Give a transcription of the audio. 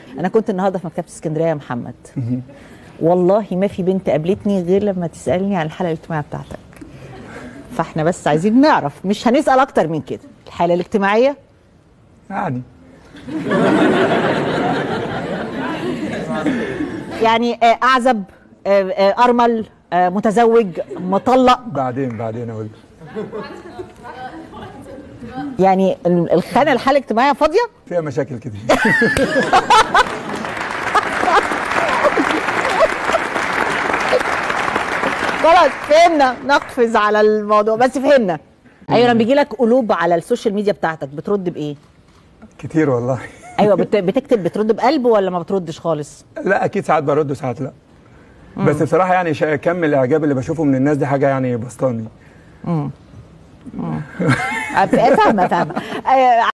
انا كنت النهارده في مكتبه اسكندريه يا محمد والله ما في بنت قابلتني غير لما تسالني عن الحاله الاجتماعيه بتاعتك فاحنا بس عايزين نعرف مش هنسال اكتر من كده الحاله الاجتماعيه يعني يعني آه، اعزب آه، آه، ارمل آه، متزوج مطلق بعدين بعدين اقول يعني ال- الخانه الحاله الاجتماعيه فاضيه فيها مشاكل كتير خلاص فهمنا نقفز على الموضوع بس فهمنا ايوه لما بيجي لك قلوب على السوشيال ميديا بتاعتك بترد بايه كتير والله ايوه بت- بتكتب بترد بقلب ولا ما بتردش خالص لا اكيد ساعات برد وساعات لا بس بصراحه يعني شا- كم الاعجاب اللي بشوفه من الناس دي حاجه يعني بسطاني آه، فاهمه فاهمه آه،